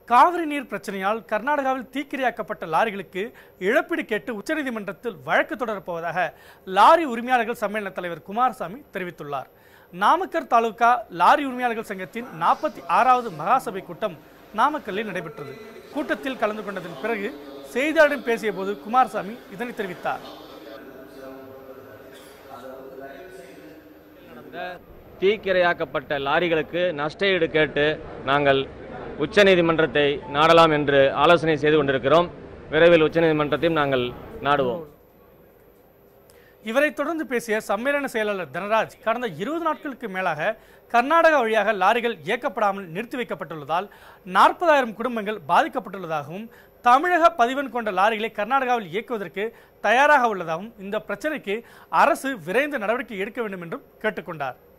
காவிரி நீர் பிரச்சனையால் கர்நாடகாவில் தீக்கிரையாக்கப்பட்ட லாரிகளுக்கு இழப்பீடு கேட்டு உச்சநீதிமன்றத்தில் வழக்கு தொடரப்போவதாக லாரி உரிமையாளர்கள் சம்மேளன தலைவர் குமாரசாமி தெரிவித்துள்ளார் நாமக்கல் தாலுகா லாரி உரிமையாளர்கள் சங்கத்தின் நாற்பத்தி ஆறாவது மகாசபை கூட்டம் நாமக்கல்லில் நடைபெற்றது கூட்டத்தில் கலந்து கொண்டதன் பிறகு செய்தியாளரிடம் பேசிய போது குமாரசாமி இதனை தெரிவித்தார் தீக்கிரையாக்கப்பட்ட லாரிகளுக்கு நஷ்டஈடு கேட்டு நாங்கள் உச்சநீதிமன்றத்தை நாடலாம் என்று ஆலோசனை செய்து கொண்டிருக்கிறோம் விரைவில் உச்சநீதிமன்றத்தையும் நாங்கள் நாடுவோம் இவரை தொடர்ந்து பேசிய சம்மேளன செயலாளர் தனராஜ் கடந்த இருபது நாட்களுக்கு மேலாக கர்நாடகா வழியாக லாரிகள் இயக்கப்படாமல் நிறுத்தி வைக்கப்பட்டுள்ளதால் நாற்பதாயிரம் குடும்பங்கள் பாதிக்கப்பட்டுள்ளதாகவும் தமிழக பதிவெண் கொண்ட லாரிகளை கர்நாடகாவில் இயக்குவதற்கு தயாராக உள்ளதாகவும் இந்த பிரச்சனைக்கு அரசு விரைந்து நடவடிக்கை எடுக்க வேண்டும் என்றும் கேட்டுக்கொண்டார்